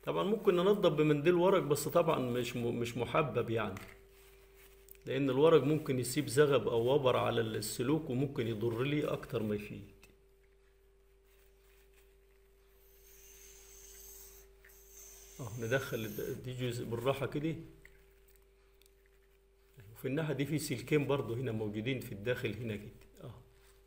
طبعا ممكن ننضف بمنديل ورق بس طبعا مش م- مش محبب يعني لان الورق ممكن يسيب زغب او وبر على السلوك وممكن يضر لي اكتر ما يفيد اهو ندخل الد- دي جزء بالراحة كده وفي الناحية دي في سلكين برضو هنا موجودين في الداخل هنا كده اه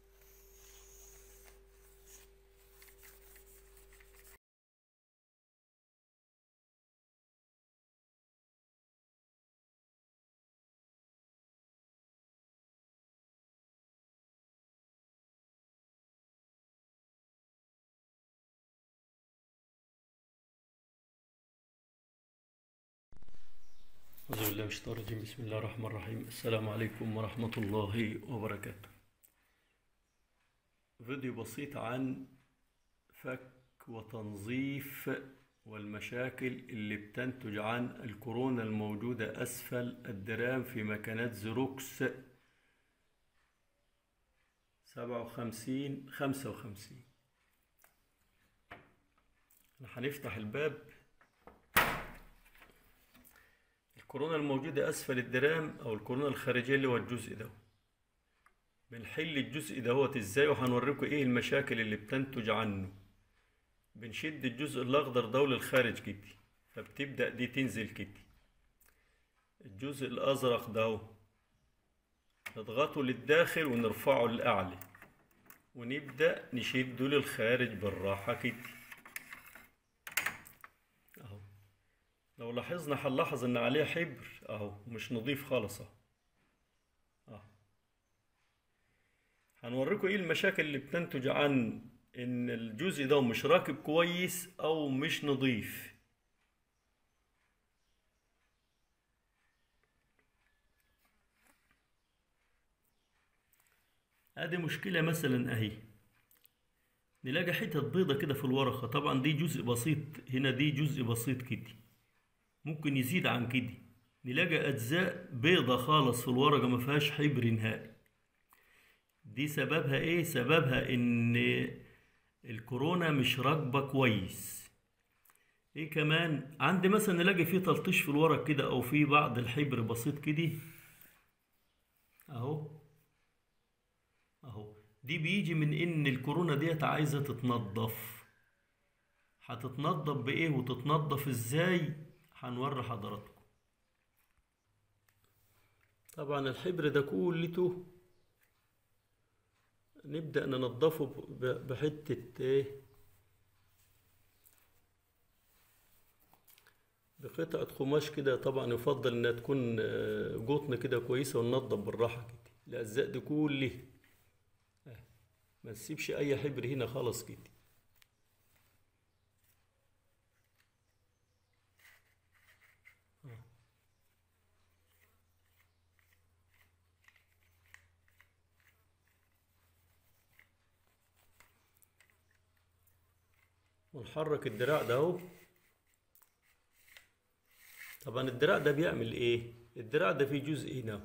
أعوذ بالله من الشيطان الرجيم بسم الله الرحمن الرحيم السلام عليكم ورحمة الله وبركاته فيديو بسيط عن فك وتنظيف والمشاكل اللي بتنتج عن الكورونا الموجودة أسفل الدرام في مكانات زروكس سبعة وخمسين خمسة وخمسين هنفتح الباب الكورونا الموجودة أسفل الدرام أو الكورونا الخارجية اللي هو الجزء ده بنحل الجزء دهوت ازاي وهنوريكم ايه المشاكل اللي بتنتج عنه بنشد الجزء الأخضر ده للخارج كده فبتبدأ دي تنزل كده الجزء الأزرق ده اهو نضغطه للداخل ونرفعه للأعلى ونبدأ نشده للخارج بالراحة كده اهو لو لاحظنا هنلاحظ ان عليه حبر اهو مش نظيف خالص اهو اهو هنوريكم ايه المشاكل اللي بتنتج عن ان الجزء ده مش راكب كويس او مش نظيف ادي مشكلة مثلا اهي نلاقي حتت بيضة كده في الورقة طبعا دي جزء بسيط هنا دي جزء بسيط كده ممكن يزيد عن كده نلاقي أجزاء بيضة خالص في الورقة ما فيهاش حبر نهائي دي سببها إيه؟ سببها إن الكورونا مش راكبة كويس إيه كمان؟ عندي مثلا نلاقي فيه تلطيش في الورق كده أو في بعض الحبر بسيط كده أهو أهو دي بيجي من إن الكورونا ديت عايزة تتنضف هتتنضف بإيه وتتنضف إزاي؟ هنوري حضراتكم طبعا الحبر ده كلته نبدأ ننضفه ب- بحتة ايه بقطعة قماش كده طبعا يفضل انها تكون آه، قطن كده كويسة وننضف بالراحة كده الأجزاء دي كلها آه، ما نسيبش أي حبر هنا خالص كده ونحرك الدراع ده اهو طبعا الدراع ده بيعمل ايه الدراع ده فيه جزء هنا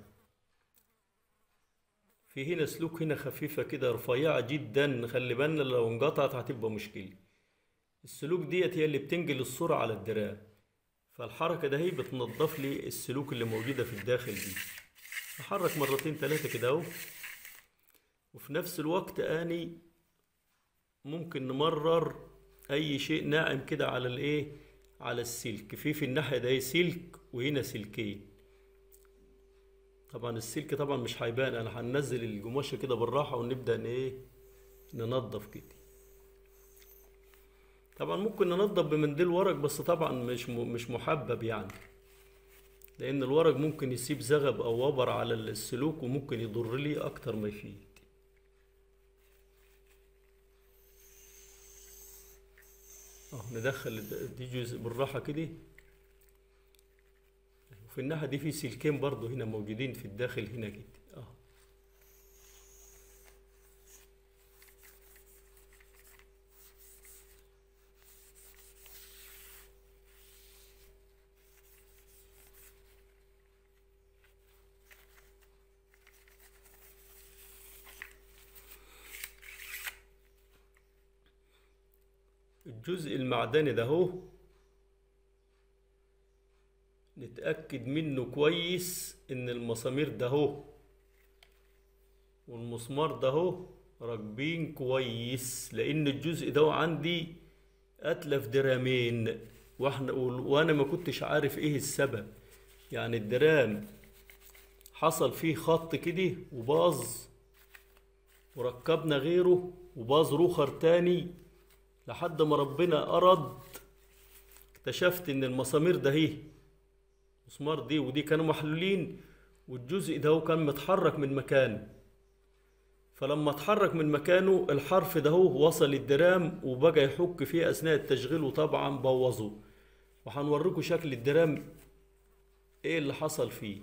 في هنا سلوك هنا خفيفة كده رفيعة جدا خلي بالنا لو انقطعت هتبقى مشكلة السلوك ديت هي اللي بتنقل الصورة على الدراع فالحركة ده هي بتنضف لي السلوك اللي موجودة في الداخل دي أحرك مرتين ثلاثة كده اهو وفي نفس الوقت اني ممكن نمرر اي شيء ناعم كده على الايه على السلك في في الناحيه ده سلك وهنا سلكين طبعا السلك طبعا مش هيبان انا هننزل القماشه كده بالراحه ونبدا ن- ايه ننضف كده طبعا ممكن ننضف بمنديل ورق بس طبعا مش م- مش محبب يعني لان الورق ممكن يسيب زغب او وبر على السلوك وممكن يضر لي اكتر ما يفيد اهو ندخل الد- دي جزء بالراحة كده وفي الناحية دي في سلكين برضو هنا موجودين في الداخل هنا كده اه الجزء المعدني ده هو نتأكد منه كويس ان المسامير ده هو والمسمار ده هو راكبين كويس لان الجزء ده عندي اتلف درامين واحنا وانا ما كنتش عارف ايه السبب يعني الدرام حصل فيه خط كده وباظ وركبنا غيره وباظ روخر تاني لحد ما ربنا أرد اكتشفت إن المسامير ده هي مسمار دي ودي كانوا محلولين والجزء ده هو كان متحرك من مكانه فلما اتحرك من مكانه الحرف ده هو وصل الدرام وبقى يحك فيه أثناء التشغيل وطبعا بوظه وهنوريكم شكل الدرام ايه اللي حصل فيه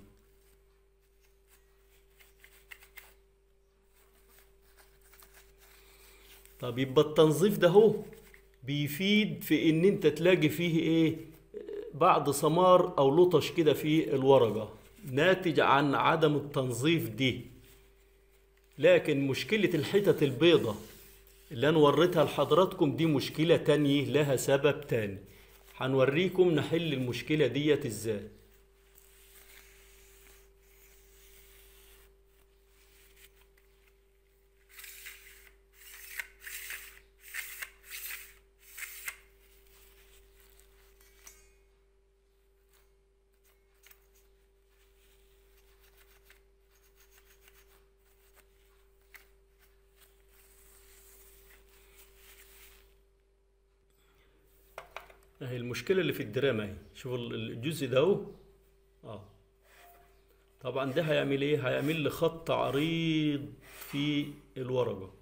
طب يبقى التنظيف ده هو بيفيد في ان انت تلاقي فيه ايه بعض سمار او لطش كده في الورقة ناتج عن عدم التنظيف دي لكن مشكلة الحتت البيضة اللي انا وريتها لحضراتكم دي مشكلة تانية لها سبب تاني هنوريكم نحل المشكلة ديت ازاي اهي المشكلة اللي في الدراما اهي شوف الجزء ده اهو اه طبعا ده هيعمل ايه هيعمل لي خط عريض في الورقة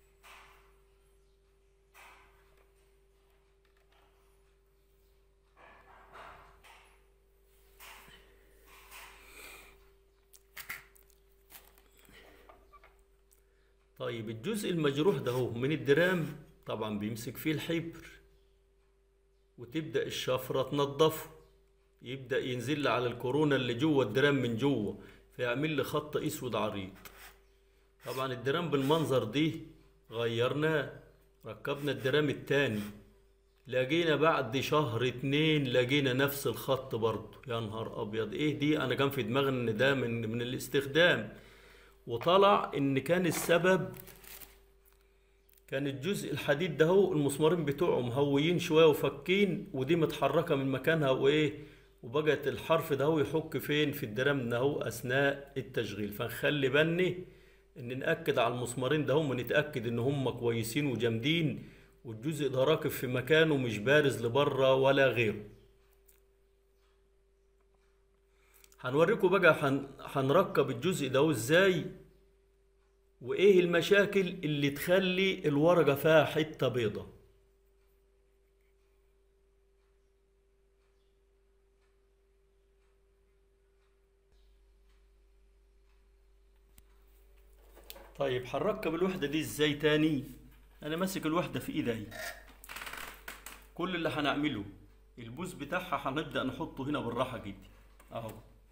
طيب الجزء المجروح ده هو من الدرام طبعا بيمسك فيه الحبر وتبدأ الشفرة تنضفه يبدأ ينزل لي على الكورونا اللي جوه الدرام من جوه فيعمل لي خط اسود عريض طبعا الدرام بالمنظر دي غيرناه ركبنا الدرام التاني لقينا بعد شهر اتنين لقينا نفس الخط برضه يا نهار ابيض ايه دي انا كان في دماغي ان ده من من الاستخدام وطلع ان كان السبب كان الجزء الحديد ده هو المسمارين بتوعه مهويين شويه وفكين ودي متحركه من مكانها وايه وبقت الحرف ده هو يحك فين في الدرام ده هو اثناء التشغيل فنخلي بالنا ان ناكد على المسمارين ده هم نتاكد ان هم كويسين وجامدين والجزء ده راكب في مكانه مش بارز لبره ولا غيره هنوريكم بقى هن... هنركب الجزء ده ازاي وايه المشاكل اللي تخلي الورقة فيها حتة بيضة طيب هنركب الوحدة دي ازاي تاني انا ماسك الوحدة في ايدي كل اللي هنعمله البوز بتاعها هنبدأ نحطه هنا بالراحة جدا اهو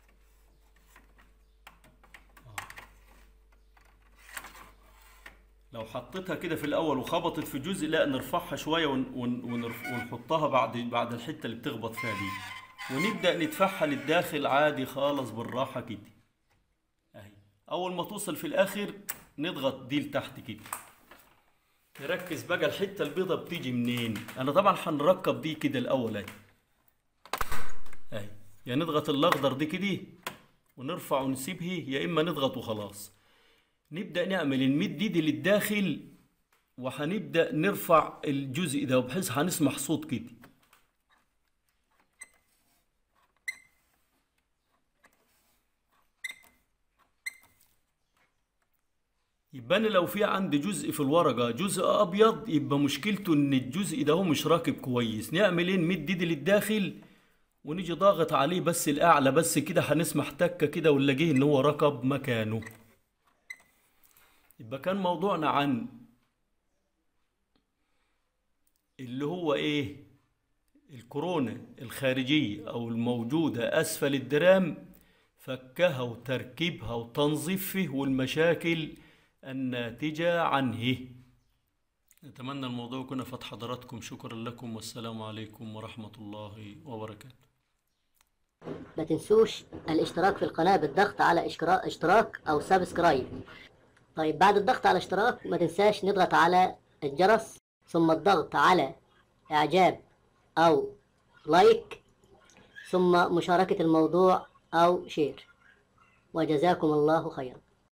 لو حطيتها كده في الاول وخبطت في جزء لا نرفعها شويه ون ون ونرف ونحطها بعد بعد الحته اللي بتخبط فيها دي ونبدا ندفعها للداخل عادي خالص بالراحه كده اهي اول ما توصل في الاخر نضغط دي لتحت كده نركز بقى الحته البيضه بتيجي منين انا طبعا هنركب دي كده الاول اهي اهي يا نضغط الاخضر دي كده ونرفع ونسيبه يا اما نضغط وخلاص نبدأ نعمل نمد دي للداخل وهنبدأ نرفع الجزء ده بحيث هنسمع صوت كده يبقى انا لو في عندي جزء في الورقة جزء ابيض يبقى مشكلته ان الجزء ده هو مش راكب كويس نعمل ايه نمد دي للداخل ونيجي ضاغط عليه بس الاعلى بس كده هنسمع تكة كده ونلاقيه ان هو ركب مكانه يبقى كان موضوعنا عن اللي هو ايه الكورونا الخارجية او الموجودة اسفل الدرام فكها وتركيبها وتنظيفه والمشاكل الناتجة عنه نتمنى الموضوع يكون فات حضراتكم شكرا لكم والسلام عليكم ورحمة الله وبركاته ما تنسوش الاشتراك في القناة بالضغط على اشتراك, اشتراك أو سبسكرايب طيب بعد الضغط على اشتراك ما تنساش نضغط على الجرس ثم الضغط على إعجاب أو لايك ثم مشاركة الموضوع أو شير وجزاكم الله خيرا